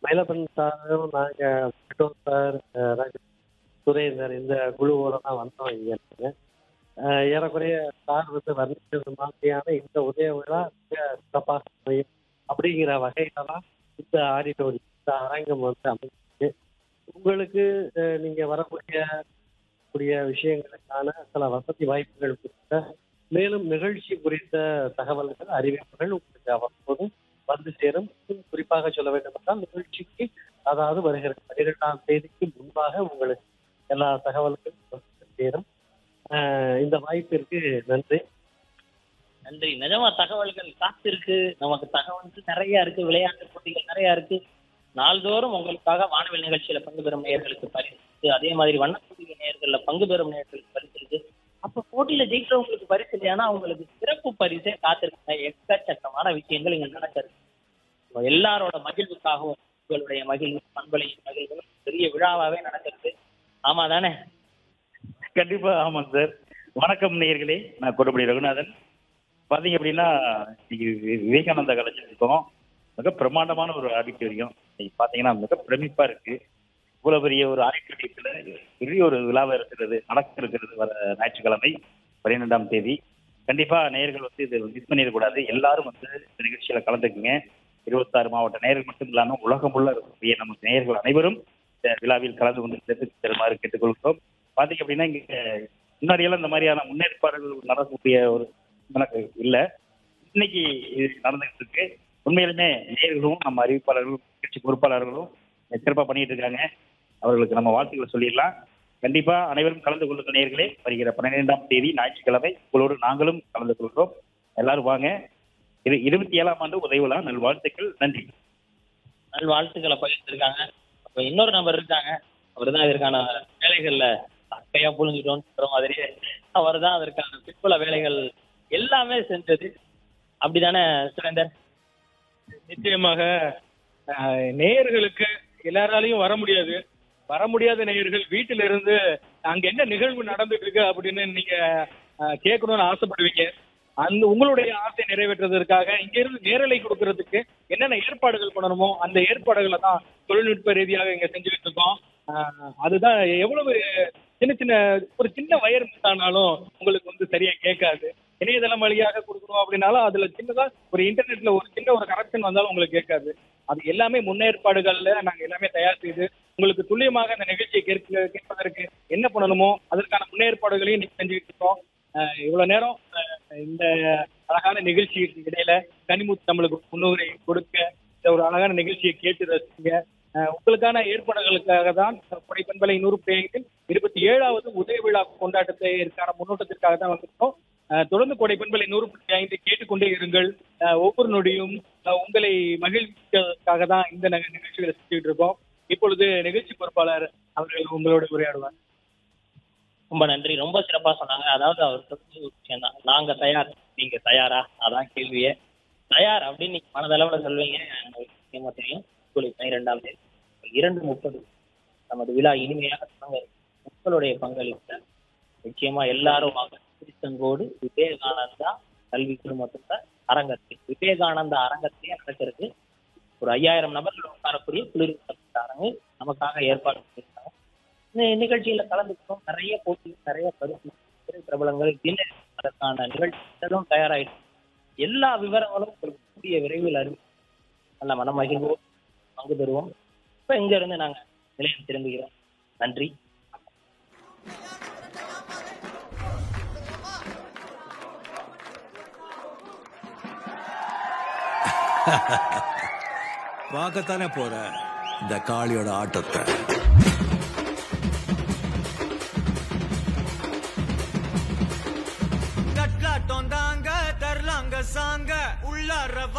மயிலப்பன் சாரும் நாங்க கிட்டோன் சார் அஹ், ராஜ- சுரேந்தர் இந்த குழுவோட தான் வந்தோம் இங்க அஹ், ஏறக்குறைய சார் வந்து வர்ணிச்சது மாதிரியான இந்த உதய விழா மிக சிறப்பாக அமையும் அப்படிங்கிற வகையில தான் இந்த ஆடிட்டோரியம் இந்த அரங்கம் வந்து அமைஞ்சிருக்கு உங்களுக்கு அஹ், நீங்க வரக்கூடிய கூடிய விஷயங்களுக்கான சில வசதி வாய்ப்புகள் குறித்த மேலும் நிகழ்ச்சி குறித்த தகவல்கள் அறிவிப்புகள் உங்களுக்கு அவ்வப்போது வந்து சேரும் இன்னும் குறிப்பாக சொல்ல வேண்டும் என்றால் நிகழ்ச்சிக்கு அதாவது வருகிற பன்னிரெண்டாம் தேதிக்கு முன்பாக உங்களுக்கு எல்லா தகவல்களும் வந்து சேரும் அஹ் இந்த வாய்ப்பிற்கு நன்றி நன்றி நிஜமா தகவல்கள் காத்திருக்கு நமக்கு தகவல்கள் நிறைய இருக்கு விளையாட்டு போட்டிகள் நிறைய இருக்கு நாள்தோறும் உங்களுக்காக வானவில் நிகழ்ச்சியில பங்கு பெறும் நேயர்களுக்கு பரிசு இருக்கு. அதே மாதிரி வண்ணப்போட்டிய நேயர்கள்ல பங்கு பெறும் நேயர்களுக்கு பரிசு இருக்கு அப்ப போட்டியில ஜெயிக்கிறவங்களுக்கு பரிசு இல்லையானா அவங்களுக்கு சிறப்பு பரிசே காத்திருக்க எக்கச்சக்கமான விஷயங்கள் இங்க நடக்கிறது இப்ப எல்லாரோட மகிழ்வுக்காகவும் உங்களுடைய மகிழ்வு பண்பலையின் மகிழ்வு பெரிய விழாவாவே நடக்கிறது ஆமா தானே கண்டிப்பா ஆமாங்க சார் வணக்கம் நேயர்களே நான் கொடுப்படி ரகுநாதன் பாத்தீங்க அப்படின்னா இன்னைக்கு வி- விவேகானந்தா காலேஜில் இருக்கோம் மிக பிரம்மாண்டமான ஒரு ஆடிட்டோரியம் இன்னைக்கு பாத்தீங்கன்னா மிக பிரமிப்பா இருக்கு இவ்வளவு பெரிய ஒரு ஆடிட்டோரியத்துல பெரிய ஒரு விழாவை இருக்கிறது நடக்க இருக்கிறது வர ஞாயிற்றுக்கிழமை பன்னிரெண்டாம் தேதி கண்டிப்பா நேயர்கள் வந்து இது மிஸ் பண்ணிடக்கூடாது எல்லாரும் வந்து இந்த நிகழ்ச்சியில கலந்துக்குங்க இருபத்தாறு மாவட்ட நேயர்கள் மட்டும் இல்லாம உலகம் உள்ள இருக்கக்கூடிய நமக்கு நேயர்கள் அனைவரும் இந்த விழாவில் கலந்து கொண்டு சிறப்பு தருமாறு கேட்டுக்கொள்கிறோம் பாத்தீங்க அப்படின்னா இங்க முன்னாடி எல்லாம் இந்த மாதிரியான முன்னேற்பாடுகள் நடக்கக்கூடிய ஒரு எனக்கு இல்ல இன்னைக்கு இது நடந்துகிட்டு இருக்கு உண்மையிலுமே நேயர்களும் நம்ம அறிவிப்பாளர்களும் கட்சி பொறுப்பாளர்களும் சிறப்பா பண்ணிட்டு இருக்காங்க அவர்களுக்கு நம்ம வாழ்த்துக்களை சொல்லிடலாம் கண்டிப்பா அனைவரும் கலந்து கொள்ளுங்க நேயர்களே வருகிற பன்னிரெண்டாம் தேதி ஞாயிற்றுக்கிழமை உங்களோடு நாங்களும் கலந்து கொள்கிறோம் எல்லாரும் வாங்க இது இருபத்தி ஏழாம் ஆண்டு உதவிவிழா நல்வாழ்த்துக்கள் நன்றி நல் வாழ்த்துக்களை பகிர்ந்துருக்காங்க அப்ப இன்னொரு நபர் இருக்காங்க அவர் தான் இதற்கான வேலைகள்ல அக்கையா புழுங்கிட்டோம்னு சொல்ற மாதிரி அவர் தான் அதற்கான பிற்புல வேலைகள் எல்லாமே செஞ்சது அப்படிதானே சுரேந்தர் நிச்சயமாக அஹ், நேயர்களுக்கு எல்லாராலையும் வர முடியாது வர முடியாத நேயர்கள் வீட்டில இருந்து அங்க என்ன நிகழ்வு நடந்துட்டு இருக்கு அப்படின்னு நீங்க அஹ், கேட்கணும்னு ஆசைப்படுவீங்க அந்த உங்களுடைய ஆசை நிறைவேற்றுவதற்காக இங்க இருந்து நேரலை கொடுக்கறதுக்கு என்னென்ன ஏற்பாடுகள் பண்ணணுமோ அந்த ஏற்பாடுகளை தான் தொழில்நுட்ப ரீதியாக இங்க செஞ்சுக்கிட்டு இருக்கோம் அஹ், அதுதான் எவ்வளவு சின்ன சின்ன ஒரு சின்ன வயர் மிஸ் ஆனாலும் உங்களுக்கு வந்து சரியா கேட்காது இணையதளம் வழியாக கொடுக்கணும் அப்படின்னாலும் அதுல சின்னதா ஒரு இன்டர்நெட்ல ஒரு சின்ன ஒரு கரெக்ஷன் வந்தாலும் உங்களுக்கு கேட்காது அது எல்லாமே முன்னேற்பாடுகள்ல நாங்க எல்லாமே தயார் செய்து உங்களுக்கு துல்லியமாக அந்த நிகழ்ச்சியை கேட்க கேட்பதற்கு என்ன பண்ணணுமோ அதற்கான முன்னேற்பாடுகளையும் இன்னைக்கு செஞ்சுக்கிட்டு இருக்கோம் அஹ் இவ்வளவு நேரம் அஹ் இந்த அழகான நிகழ்ச்சிக்கு இடையில கனிமுத்து நம்மளுக்கு முன்னுரை கொடுக்க இந்த ஒரு அழகான நிகழ்ச்சியை கேட்டு ரசிங்க அஹ் உங்களுக்கான ஏற்பாடுகளுக்காக தான் கொடை பண்பலை நூறு பேங்கில் இருபத்தி ஏழாவது உதய விழா கொண்டாட்டத்தை இருக்கான முன்னோட்டத்திற்காக தான் வந்திருக்கோம் அஹ் தொடர்ந்து கொடை பண்பலை நூறு புள்ளி ஐந்து கேட்டுக்கொண்டே இருங்கள் அஹ் ஒவ்வொரு நொடியும் அஹ் உங்களை மகிழ்ச்சிக்காக தான் இந்த நக- நிகழ்ச்சிகளை செஞ்சுட்டு இருக்கோம் இப்பொழுது நிகழ்ச்சி பொறுப்பாளர் அவர்கள் உங்களோட உரையாடுவார் ரொம்ப நன்றி ரொம்ப சிறப்பா சொன்னாங்க அதாவது அவர் சொன்னது ஒரு விஷயம் தான் நாங்க தயார் நீங்க தயாரா அதான் கேள்வியே தயார் அப்படின்னு நீங்க மனதளவுல சொல்வீங்க எனக்கு நிச்சயமா தெரியும் ஜூலை பனிரெண்டாம் தேதி இரண்டு முப்பது நமது விழா இனிமையாக தொடங்க இருக்கு. மக்களுடைய பங்களிப்பு நிச்சயமா எல்லாரும் வாங்க திருச்செங்கோடு விவேகானந்தா கல்வி குழுமத்தோட அரங்கத்தில் விவேகானந்தா அரங்கத்திலே நடக்கிறது ஒரு ஐயாயிரம் நபர்கள் உட்காரக்கூடிய குளிர்விக்கப்பட்ட அரங்கு நமக்காக ஏற்பாடு பண்ணியிருக்காங்க இந்த நிகழ்ச்சியில கலந்துக்கிறோம் நிறைய போட்டிகள் நிறைய பரிசு திரை பிரபலங்கள் பின்ன அதற்கான நிகழ்ச்சிகளும் தயாராயிட்டு எல்லா விவரங்களும் உங்களுக்கு கூடிய விரைவில் அறிவி நல்ல மனமகிழ்வோம் பங்கு பெறுவோம் இப்ப இங்க இருந்து நாங்க நிலையம் திரும்புகிறோம் நன்றி பார்க்கத்தானே போற இந்த காளியோட ஆட்டத்தை தட்லாட்டம் தாங்க தரலாங்க சாங்க உள்ளார